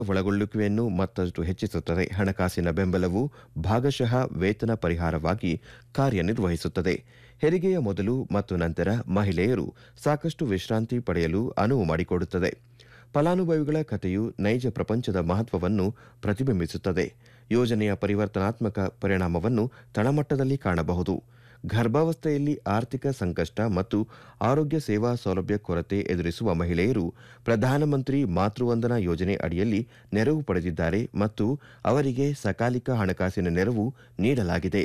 ಒಳಗೊಳ್ಳುವಿಕೆಯನ್ನು ಮತ್ತಷ್ಟು ಹೆಚ್ಚಿಸುತ್ತದೆ ಹಣಕಾಸಿನ ಬೆಂಬಲವು ಭಾಗಶಃ ವೇತನ ಪರಿಹಾರವಾಗಿ ಕಾರ್ಯನಿರ್ವಹಿಸುತ್ತದೆ ಹೆರಿಗೆಯ ಮೊದಲು ಮತ್ತು ನಂತರ ಮಹಿಳೆಯರು ಸಾಕಷ್ಟು ವಿಶ್ರಾಂತಿ ಪಡೆಯಲು ಅನುವು ಮಾಡಿಕೊಡುತ್ತದೆ ಫಲಾನುಭವಿಗಳ ಕಥೆಯು ನೈಜ ಪ್ರಪಂಚದ ಮಹತ್ವವನ್ನು ಪ್ರತಿಬಿಂಬಿಸುತ್ತದೆ ಯೋಜನೆಯ ಪರಿವರ್ತನಾತ್ಮಕ ಪರಿಣಾಮವನ್ನು ತಳಮಟ್ಟದಲ್ಲಿ ಕಾಣಬಹುದು ಗರ್ಭಾವಸ್ಥೆಯಲ್ಲಿ ಆರ್ಥಿಕ ಸಂಕಷ್ಟ ಮತ್ತು ಆರೋಗ್ಯ ಸೇವಾ ಸೌಲಭ್ಯ ಕೊರತೆ ಎದುರಿಸುವ ಮಹಿಳೆಯರು ಪ್ರಧಾನಮಂತ್ರಿ ಮಾತೃವಂದನಾ ಯೋಜನೆ ಅಡಿಯಲ್ಲಿ ನೆರವು ಪಡೆದಿದ್ದಾರೆ ಮತ್ತು ಅವರಿಗೆ ಸಕಾಲಿಕ ಹಣಕಾಸಿನ ನೆರವು ನೀಡಲಾಗಿದೆ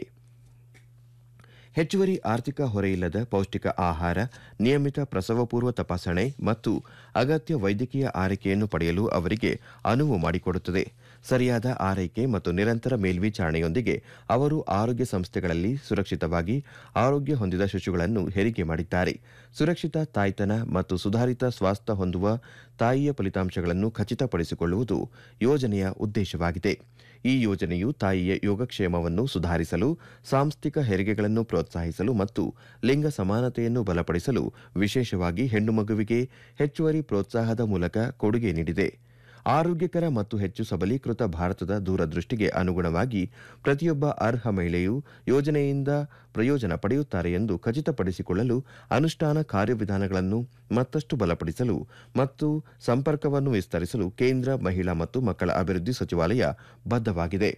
ಹೆಚ್ಚುವರಿ ಆರ್ಥಿಕ ಹೊರೆಯಿಲ್ಲದ ಪೌಷ್ಟಿಕ ಆಹಾರ ನಿಯಮಿತ ಪ್ರಸವಪೂರ್ವ ತಪಾಸಣೆ ಮತ್ತು ಅಗತ್ಯ ವೈದ್ಯಕೀಯ ಆರೈಕೆಯನ್ನು ಪಡೆಯಲು ಅವರಿಗೆ ಅನುವು ಮಾಡಿಕೊಡುತ್ತದೆ ಸರಿಯಾದ ಆರೈಕೆ ಮತ್ತು ನಿರಂತರ ಮೇಲ್ವಿಚಾರಣೆಯೊಂದಿಗೆ ಅವರು ಆರೋಗ್ಯ ಸಂಸ್ಥೆಗಳಲ್ಲಿ ಸುರಕ್ಷಿತವಾಗಿ ಆರೋಗ್ಯ ಹೊಂದಿದ ಶಿಶುಗಳನ್ನು ಹೆರಿಗೆ ಮಾಡಿದ್ದಾರೆ ಸುರಕ್ಷಿತ ತಾಯ್ತನ ಮತ್ತು ಸುಧಾರಿತ ಸ್ವಾಸ್ಥ್ಯ ಹೊಂದುವ ತಾಯಿಯ ಫಲಿತಾಂಶಗಳನ್ನು ಖಚಿತಪಡಿಸಿಕೊಳ್ಳುವುದು ಯೋಜನೆಯ ಉದ್ದೇಶವಾಗಿದೆ ಈ ಯೋಜನೆಯು ತಾಯಿಯ ಯೋಗಕ್ಷೇಮವನ್ನು ಸುಧಾರಿಸಲು ಸಾಂಸ್ಥಿಕ ಹೆರಿಗೆಗಳನ್ನು ಪ್ರೋತ್ಸಾಹಿಸಲು ಮತ್ತು ಲಿಂಗ ಸಮಾನತೆಯನ್ನು ಬಲಪಡಿಸಲು ವಿಶೇಷವಾಗಿ ಹೆಣ್ಣು ಮಗುವಿಗೆ ಹೆಚ್ಚುವರಿ ಪ್ರೋತ್ಸಾಹದ ಮೂಲಕ ಕೊಡುಗೆ ನೀಡಿದೆ ಆರೋಗ್ಯಕರ ಮತ್ತು ಹೆಚ್ಚು ಸಬಲೀಕೃತ ಭಾರತದ ದೂರದೃಷ್ಟಿಗೆ ಅನುಗುಣವಾಗಿ ಪ್ರತಿಯೊಬ್ಬ ಅರ್ಹ ಮಹಿಳೆಯು ಯೋಜನೆಯಿಂದ ಪ್ರಯೋಜನ ಪಡೆಯುತ್ತಾರೆ ಎಂದು ಖಚಿತಪಡಿಸಿಕೊಳ್ಳಲು ಅನುಷ್ಠಾನ ಕಾರ್ಯವಿಧಾನಗಳನ್ನು ಮತ್ತಷ್ಟು ಬಲಪಡಿಸಲು ಮತ್ತು ಸಂಪರ್ಕವನ್ನು ವಿಸ್ತರಿಸಲು ಕೇಂದ್ರ ಮಹಿಳಾ ಮತ್ತು ಮಕ್ಕಳ ಅಭಿವೃದ್ಧಿ ಸಚಿವಾಲಯ ಬದ್ಧವಾಗಿದೆ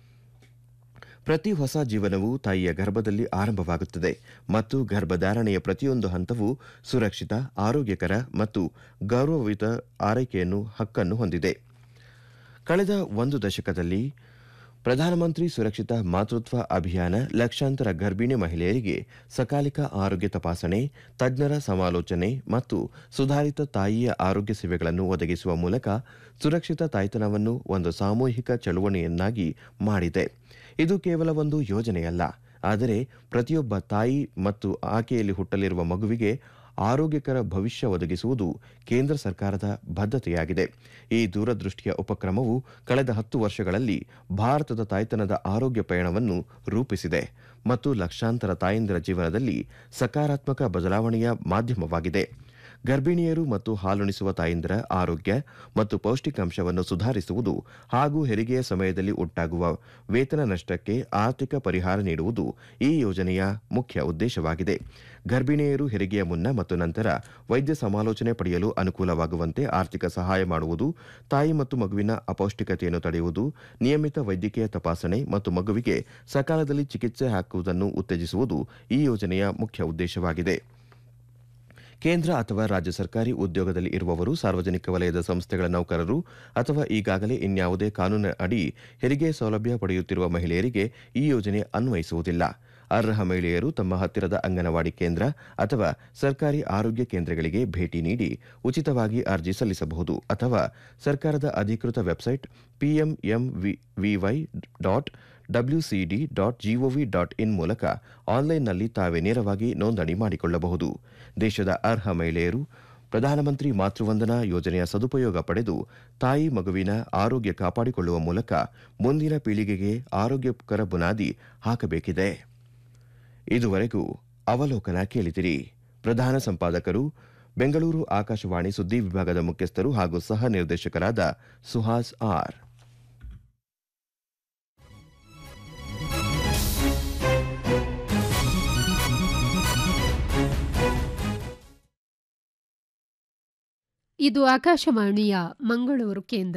ಪ್ರತಿ ಹೊಸ ಜೀವನವು ತಾಯಿಯ ಗರ್ಭದಲ್ಲಿ ಆರಂಭವಾಗುತ್ತದೆ ಮತ್ತು ಗರ್ಭಧಾರಣೆಯ ಪ್ರತಿಯೊಂದು ಹಂತವು ಸುರಕ್ಷಿತ ಆರೋಗ್ಯಕರ ಮತ್ತು ಗೌರವಯುತ ಆರೈಕೆಯನ್ನು ಹಕ್ಕನ್ನು ಹೊಂದಿದೆ ಕಳೆದ ಒಂದು ದಶಕದಲ್ಲಿ ಪ್ರಧಾನಮಂತ್ರಿ ಸುರಕ್ಷಿತ ಮಾತೃತ್ವ ಅಭಿಯಾನ ಲಕ್ಷಾಂತರ ಗರ್ಭಿಣಿ ಮಹಿಳೆಯರಿಗೆ ಸಕಾಲಿಕ ಆರೋಗ್ಯ ತಪಾಸಣೆ ತಜ್ಞರ ಸಮಾಲೋಚನೆ ಮತ್ತು ಸುಧಾರಿತ ತಾಯಿಯ ಆರೋಗ್ಯ ಸೇವೆಗಳನ್ನು ಒದಗಿಸುವ ಮೂಲಕ ಸುರಕ್ಷಿತ ತಾಯ್ತನವನ್ನು ಒಂದು ಸಾಮೂಹಿಕ ಚಳುವಳಿಯನ್ನಾಗಿ ಮಾಡಿದೆ ಇದು ಕೇವಲ ಒಂದು ಯೋಜನೆಯಲ್ಲ ಆದರೆ ಪ್ರತಿಯೊಬ್ಬ ತಾಯಿ ಮತ್ತು ಆಕೆಯಲ್ಲಿ ಹುಟ್ಟಲಿರುವ ಮಗುವಿಗೆ ಆರೋಗ್ಯಕರ ಭವಿಷ್ಯ ಒದಗಿಸುವುದು ಕೇಂದ್ರ ಸರ್ಕಾರದ ಬದ್ಧತೆಯಾಗಿದೆ ಈ ದೂರದೃಷ್ಟಿಯ ಉಪಕ್ರಮವು ಕಳೆದ ಹತ್ತು ವರ್ಷಗಳಲ್ಲಿ ಭಾರತದ ತಾಯ್ತನದ ಆರೋಗ್ಯ ಪಯಣವನ್ನು ರೂಪಿಸಿದೆ ಮತ್ತು ಲಕ್ಷಾಂತರ ತಾಯಂದಿರ ಜೀವನದಲ್ಲಿ ಸಕಾರಾತ್ಮಕ ಬದಲಾವಣೆಯ ಮಾಧ್ಯಮವಾಗಿದೆ ಗರ್ಭಿಣಿಯರು ಮತ್ತು ಹಾಲುಣಿಸುವ ತಾಯಂದಿರ ಆರೋಗ್ಯ ಮತ್ತು ಪೌಷ್ಟಿಕಾಂಶವನ್ನು ಸುಧಾರಿಸುವುದು ಹಾಗೂ ಹೆರಿಗೆಯ ಸಮಯದಲ್ಲಿ ಉಂಟಾಗುವ ವೇತನ ನಷ್ಟಕ್ಕೆ ಆರ್ಥಿಕ ಪರಿಹಾರ ನೀಡುವುದು ಈ ಯೋಜನೆಯ ಮುಖ್ಯ ಉದ್ದೇಶವಾಗಿದೆ ಗರ್ಭಿಣಿಯರು ಹೆರಿಗೆಯ ಮುನ್ನ ಮತ್ತು ನಂತರ ವೈದ್ಯ ಸಮಾಲೋಚನೆ ಪಡೆಯಲು ಅನುಕೂಲವಾಗುವಂತೆ ಆರ್ಥಿಕ ಸಹಾಯ ಮಾಡುವುದು ತಾಯಿ ಮತ್ತು ಮಗುವಿನ ಅಪೌಷ್ಟಿಕತೆಯನ್ನು ತಡೆಯುವುದು ನಿಯಮಿತ ವೈದ್ಯಕೀಯ ತಪಾಸಣೆ ಮತ್ತು ಮಗುವಿಗೆ ಸಕಾಲದಲ್ಲಿ ಚಿಕಿತ್ಸೆ ಹಾಕುವುದನ್ನು ಉತ್ತೇಜಿಸುವುದು ಈ ಯೋಜನೆಯ ಮುಖ್ಯ ಉದ್ದೇಶವಾಗಿದೆ ಕೇಂದ್ರ ಅಥವಾ ರಾಜ್ಯ ಸರ್ಕಾರಿ ಉದ್ಯೋಗದಲ್ಲಿ ಇರುವವರು ಸಾರ್ವಜನಿಕ ವಲಯದ ಸಂಸ್ಥೆಗಳ ನೌಕರರು ಅಥವಾ ಈಗಾಗಲೇ ಇನ್ಯಾವುದೇ ಕಾನೂನಿನ ಅಡಿ ಹೆರಿಗೆ ಸೌಲಭ್ಯ ಪಡೆಯುತ್ತಿರುವ ಮಹಿಳೆಯರಿಗೆ ಈ ಯೋಜನೆ ಅನ್ವಯಿಸುವುದಿಲ್ಲ ಅರ್ಹ ಮಹಿಳೆಯರು ತಮ್ಮ ಹತ್ತಿರದ ಅಂಗನವಾಡಿ ಕೇಂದ್ರ ಅಥವಾ ಸರ್ಕಾರಿ ಆರೋಗ್ಯ ಕೇಂದ್ರಗಳಿಗೆ ಭೇಟಿ ನೀಡಿ ಉಚಿತವಾಗಿ ಅರ್ಜಿ ಸಲ್ಲಿಸಬಹುದು ಅಥವಾ ಸರ್ಕಾರದ ಅಧಿಕೃತ website PMMVY dot WCD dot G O V dot in ಮೂಲಕ ಆನ್ಲೈನ್ನಲ್ಲಿ ತಾವೇ ನೇರವಾಗಿ ನೋಂದಣಿ ಮಾಡಿಕೊಳ್ಳಬಹುದು ದೇಶದ ಅರ್ಹ ಮಹಿಳೆಯರು ಪ್ರಧಾನಮಂತ್ರಿ ಮಾತೃವಂದನಾ ಯೋಜನೆಯ ಸದುಪಯೋಗ ಪಡೆದು ತಾಯಿ ಮಗುವಿನ ಆರೋಗ್ಯ ಕಾಪಾಡಿಕೊಳ್ಳುವ ಮೂಲಕ ಮುಂದಿನ ಪೀಳಿಗೆಗೆ ಆರೋಗ್ಯಕರ ಬುನಾದಿ ಹಾಕಬೇಕಿದೆ ಇದುವರೆಗೂ ಅವಲೋಕನ ಕೇಳಿದಿರಿ ಪ್ರಧಾನ ಸಂಪಾದಕರು ಬೆಂಗಳೂರು ಆಕಾಶವಾಣಿ ಸುದ್ದಿ ವಿಭಾಗದ ಮುಖ್ಯಸ್ಥರು ಹಾಗೂ ಸಹ ನಿರ್ದೇಶಕರಾದ ಸುಹಾಸ್ ಆರ್ ಇದು ಆಕಾಶವಾಣಿಯ ಮಂಗಳೂರು ಕೇಂದ್ರ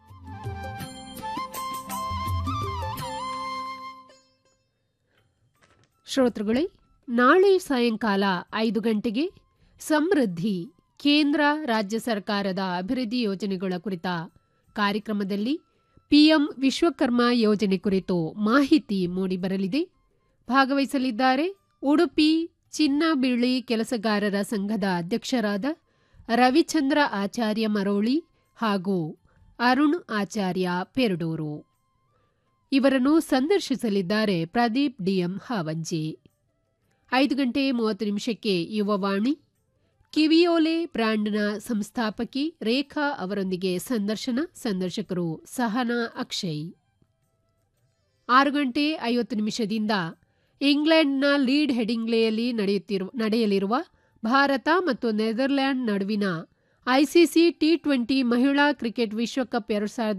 ಶ್ರೋತೃಗಳೇ ನಾಳೆ ಸಾಯಂಕಾಲ ಐದು ಗಂಟೆಗೆ ಸಮೃದ್ಧಿ ಕೇಂದ್ರ ರಾಜ್ಯ ಸರ್ಕಾರದ ಅಭಿವೃದ್ಧಿ ಯೋಜನೆಗಳ ಕುರಿತ ಕಾರ್ಯಕ್ರಮದಲ್ಲಿ ಪಿಎಂ ವಿಶ್ವಕರ್ಮ ಯೋಜನೆ ಕುರಿತು ಮಾಹಿತಿ ಮೂಡಿಬರಲಿದೆ ಭಾಗವಹಿಸಲಿದ್ದಾರೆ ಉಡುಪಿ ಚಿನ್ನ ಬಿಳಿ ಕೆಲಸಗಾರರ ಸಂಘದ ಅಧ್ಯಕ್ಷರಾದ ರವಿಚಂದ್ರ ಆಚಾರ್ಯ ಮರೋಳಿ ಹಾಗೂ ಅರುಣ್ ಆಚಾರ್ಯ ಪೆರಡೂರು ಇವರನ್ನು ಸಂದರ್ಶಿಸಲಿದ್ದಾರೆ ಪ್ರದೀಪ್ ಡಿಎಂ ಹಾವಂಜಿ ಐದು ಗಂಟೆ ಮೂವತ್ತು ನಿಮಿಷಕ್ಕೆ ಯುವವಾಣಿ ಕಿವಿಯೋಲೆ ಬ್ರ್ಯಾಂಡ್ನ ಸಂಸ್ಥಾಪಕಿ ರೇಖಾ ಅವರೊಂದಿಗೆ ಸಂದರ್ಶನ ಸಂದರ್ಶಕರು ಸಹನಾ ಅಕ್ಷಯ್ ಆರು ಗಂಟೆ ಐವತ್ತು ನಿಮಿಷದಿಂದ ಇಂಗ್ಲೆಂಡ್ನ ಲೀಡ್ ಹೆಡಿಂಗ್ಲೆಯಲ್ಲಿ ನಡೆಯುತ್ತಿರುವ ನಡೆಯಲಿರುವ ಭಾರತ ಮತ್ತು ನೆದರ್ಲ್ಯಾಂಡ್ ನಡುವಿನ ಐಸಿಸಿ ಟಿ ಟ್ವೆಂಟಿ ಮಹಿಳಾ ಕ್ರಿಕೆಟ್ ವಿಶ್ವಕಪ್ ಎರಡು ಸಾವಿರದ